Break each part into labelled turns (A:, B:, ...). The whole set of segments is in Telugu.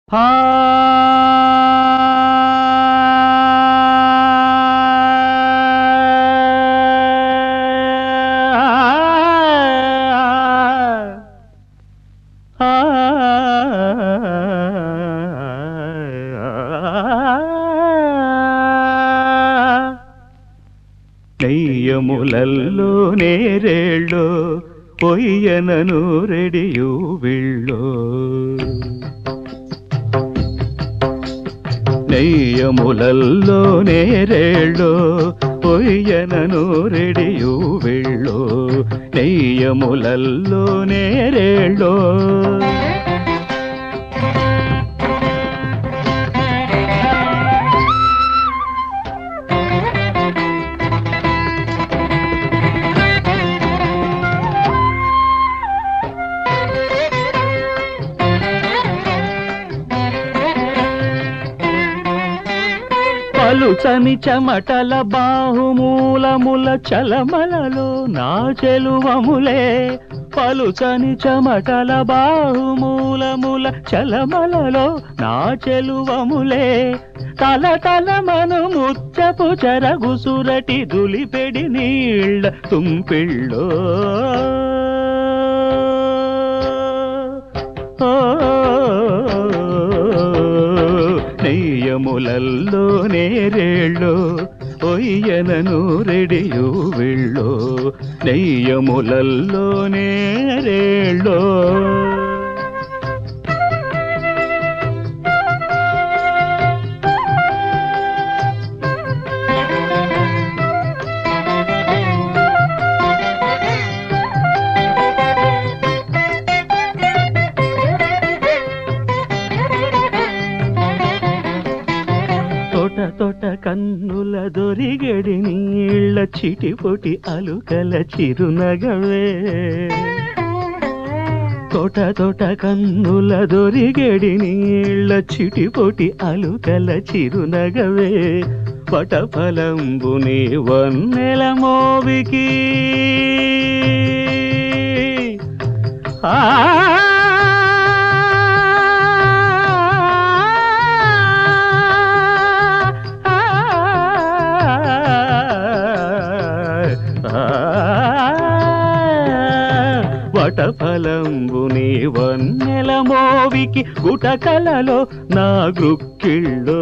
A: నెయ్యములల్లో నేరేళ్ళో పొయ్యనను రెడియు విళ్ళో నెయ్యములల్లో నేరేళ్ళో పొయ్యనను రెడియు విళ్ళో నెయ్యములల్లో నేరేళ్ళో పలుచని చెమటల బాహుమూలముల చలమలలో నా చెలువములే పలుచని చెమటల బాహుమూలముల చలమలలో నా చెలువములే తల తల మను ముచ్చపు చెరగుసురటి దులిపెడి నీళ్ళ తుంపిళ్ళో నెయ్యములల్లో నేరేళ్ళో ఒయ్యనను రెడియు విళ్ళో నెయ్యములల్లో నేరేళ్ళో తోట తోట కన్నుల దొరిగడి నీళ్ళ చిటిపొటి అలుకల చిరునగవే తోట తోట కన్నుల దొరిగడి నీళ్ళ చిటిపొటి అలుకల చిరునగవే పటఫలంబుని వన్నెల మోవికి ఆ వటఫలంబుని వన్నెల మోవికి గుటకలలో నా గృక్కిళ్ళో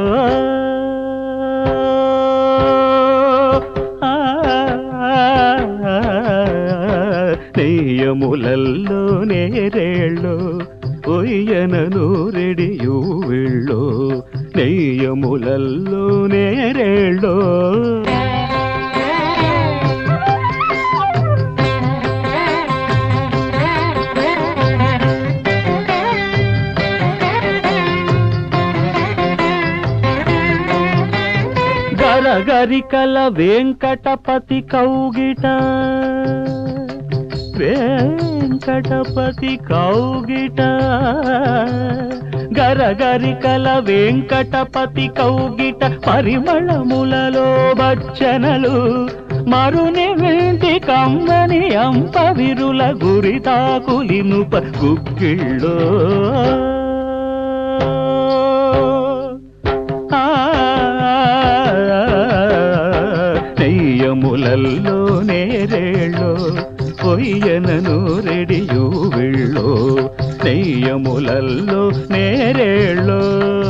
A: నెయ్యములల్లో నేరేళ్ళో ఒయ్యనను రెడియు విళ్ళో నెయ్యములల్లో నేరేళ్ళో గరగరికల వెంకటపతి కౌగిట వెంకటపతి కౌగిట గరగరికల వెంకటపతి కౌగిట పరిమళములలో బచ్చనలు మరుని వింటి కమ్మని అంప విరుల గురితాకులినుప గుగ్గిళ్ళో నెయ్యములల్లో నేరేళ్ళో పొయ్యనను రెడియు విళ్ళో నెయ్యములల్లో నేరేళ్ళో